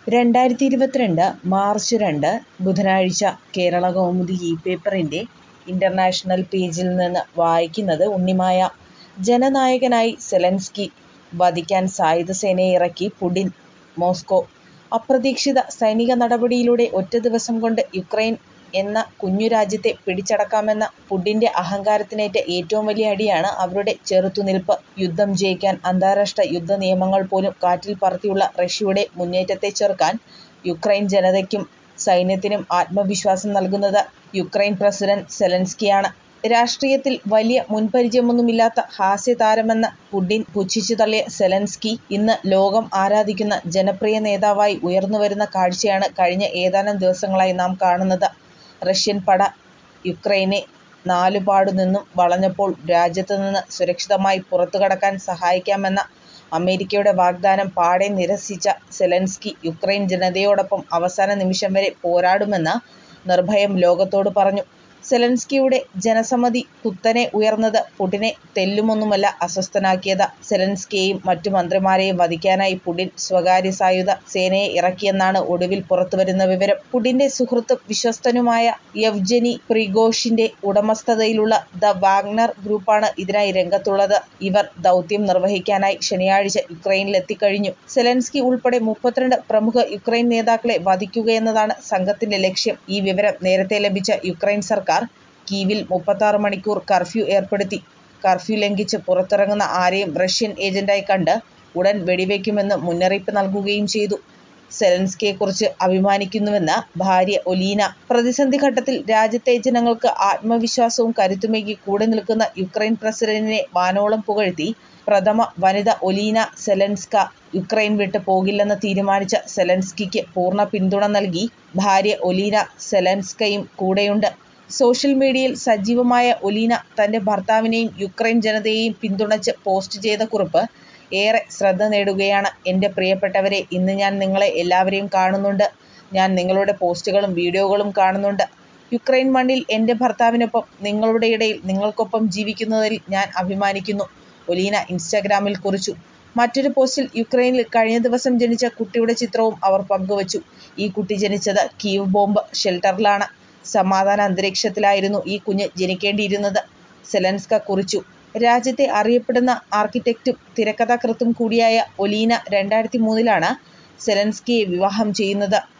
രണ്ടായിരത്തി ഇരുപത്തിരണ്ട് മാർച്ച് രണ്ട് ബുധനാഴ്ച കേരളകൗമുദി ഈ പേപ്പറിൻ്റെ ഇൻ്റർനാഷണൽ പേജിൽ നിന്ന് വായിക്കുന്നത് ഉണ്ണിമായ. ജനനായകനായി സെലൻസ്കി, വധിക്കാൻ സായുധസേനയെ ഇറക്കി പുടിൻ മോസ്കോ അപ്രതീക്ഷിത സൈനിക നടപടിയിലൂടെ ഒറ്റ ദിവസം കൊണ്ട് യുക്രൈൻ എന്ന കുഞ്ഞു രാജ്യത്തെ പിടിച്ചടക്കാമെന്ന പുടിൻ്റെ അഹങ്കാരത്തിനേറ്റ ഏറ്റവും വലിയ അടിയാണ് അവരുടെ ചെറുത്തുനിൽപ്പ്. യുദ്ധം ജയിക്കാൻ അന്താരാഷ്ട്ര യുദ്ധനിയമങ്ങൾ പോലും കാറ്റിൽ പറത്തിയുള്ള റഷ്യയുടെ മുന്നേറ്റത്തെ ചെറുക്കാൻ യുക്രൈൻ ജനതയ്ക്കും സൈന്യത്തിനും ആത്മവിശ്വാസം നൽകുന്നത് യുക്രൈൻ പ്രസിഡന്റ് സെലൻസ്കിയാണ്. രാഷ്ട്രീയത്തിൽ വലിയ മുൻപരിചയമൊന്നുമില്ലാത്ത ഹാസ്യതാരമെന്ന് പുടിൻ പുച്ഛിച്ചുതള്ളിയ സെലൻസ്കി ഇന്ന് ലോകം ആരാധിക്കുന്ന ജനപ്രിയ നേതാവായി ഉയർന്നുവരുന്ന കാഴ്ചയാണ് കഴിഞ്ഞ ഏതാനും ദിവസങ്ങളായി നാം കാണുന്നത്. റഷ്യൻ പട യുക്രൈനെ നാലുപാടുനിന്നും വളഞ്ഞപ്പോൾ രാജ്യത്തുനിന്ന് സുരക്ഷിതമായി പുറത്തുകടക്കാൻ സഹായിക്കാമെന്ന അമേരിക്കയുടെ വാഗ്ദാനം പാടെ നിരസിച്ച സെലൻസ്കി യുക്രൈൻ ജനതയോടൊപ്പം അവസാന നിമിഷം വരെ പോരാടുമെന്ന് നിർഭയം ലോകത്തോട് പറഞ്ഞു. സെലൻസ്കിയുടെ ജനസമ്മതി കുത്തനെ ഉയർന്നത് പുടിനെ തെല്ലുമൊന്നുമല്ല അസ്വസ്ഥനാക്കിയത്. സെലൻസ്കിയെയും മറ്റു മന്ത്രിമാരെയും വധിക്കാനായി പുടിൻ സ്വകാര്യ സായുധ സേനയെ ഇറക്കിയെന്നാണ് ഒടുവിൽ പുറത്തുവരുന്ന വിവരം. പുടിൻ്റെ സുഹൃത്തും വിശ്വസ്തനുമായ യെവ്ജെനി പ്രിഗോഷിൻ്റെ ഉടമസ്ഥതയിലുള്ള ദ വാഗ്നർ ഗ്രൂപ്പാണ് ഇതിനായി രംഗത്തുള്ളത്. ഇവർ ദൗത്യം നിർവഹിക്കാനായി ശനിയാഴ്ച യുക്രൈനിലെത്തിക്കഴിഞ്ഞു. സെലൻസ്കി ഉൾപ്പെടെ മുപ്പത്തിരണ്ട് പ്രമുഖ യുക്രൈൻ നേതാക്കളെ വധിക്കുകയെന്നതാണ് സംഘത്തിൻ്റെ ലക്ഷ്യം. ഈ വിവരം നേരത്തെ ലഭിച്ച യുക്രൈൻ സർക്കാർ കീവിൽ മുപ്പത്താറ് മണിക്കൂർ കർഫ്യൂ ഏർപ്പെടുത്തി. കർഫ്യൂ ലംഘിച്ച് പുറത്തിറങ്ങുന്ന ആരെയും റഷ്യൻ ഏജന്റായി കണ്ട് ഉടൻ വെടിവയ്ക്കുമെന്ന് മുന്നറിയിപ്പ് നൽകുകയും ചെയ്തു. സെലൻസ്കിയെക്കുറിച്ച് അഭിമാനിക്കുന്നുവെന്ന് ഭാര്യ ഒലീന. പ്രതിസന്ധിഘട്ടത്തിൽ രാജ്യത്തെ ജനങ്ങൾക്ക് ആത്മവിശ്വാസവും കരുത്തുമേകി കൂടെ നിൽക്കുന്ന യുക്രൈൻ പ്രസിഡന്റിനെ വാനോളം പുകഴ്ത്തി പ്രഥമ വനിത ഒലീന സെലൻസ്ക. യുക്രൈൻ വിട്ട് പോകില്ലെന്ന് തീരുമാനിച്ച സെലൻസ്കിക്ക് പൂർണ്ണ പിന്തുണ നൽകി ഭാര്യ ഒലീന സെലൻസ്കയും കൂടെയുണ്ട്. സോഷ്യൽ മീഡിയയിൽ സജീവമായ ഒലീന തൻ്റെ ഭർത്താവിനെയും യുക്രൈൻ ജനതയെയും പിന്തുണച്ച് പോസ്റ്റ് ചെയ്ത കുറിപ്പ് ഏറെ ശ്രദ്ധ നേടുകയാണ്. എൻ്റെ പ്രിയപ്പെട്ടവരേ, ഇന്ന് ഞാൻ നിങ്ങളെ എല്ലാവരെയും കാണുന്നുണ്ട്. ഞാൻ നിങ്ങളുടെ പോസ്റ്റുകളും വീഡിയോകളും കാണുന്നുണ്ട്. യുക്രൈൻ മണ്ണിൽ എൻ്റെ ഭർത്താവിനൊപ്പം നിങ്ങളുടെ ഇടയിൽ നിങ്ങൾക്കൊപ്പം ജീവിക്കുന്നതിൽ ഞാൻ അഭിമാനിക്കുന്നു, ഒലീന ഇൻസ്റ്റഗ്രാമിൽ കുറിച്ചു. മറ്റൊരു പോസ്റ്റിൽ യുക്രൈനിൽ കഴിഞ്ഞ ദിവസം ജനിച്ച കുട്ടിയുടെ ചിത്രവും അവർ പങ്കുവച്ചു. ഈ കുട്ടി ജനിച്ചത് കീവ് ബോംബ് ഷെൽട്ടറിലാണ്. സമാധാന അന്തരീക്ഷത്തിലായിരുന്നു ഈ കുഞ്ഞ് ജനിക്കേണ്ടിയിരുന്നത്, സെലൻസ്ക കുറിച്ചു. രാജ്യത്തെ അറിയപ്പെടുന്ന ആർക്കിടെക്റ്റും തിരക്കഥാകൃത്തും കൂടിയായ ഒലീന രണ്ടായിരത്തി മൂന്നിലാണ് സെലൻസ്കിയെ വിവാഹം ചെയ്യുന്നത്.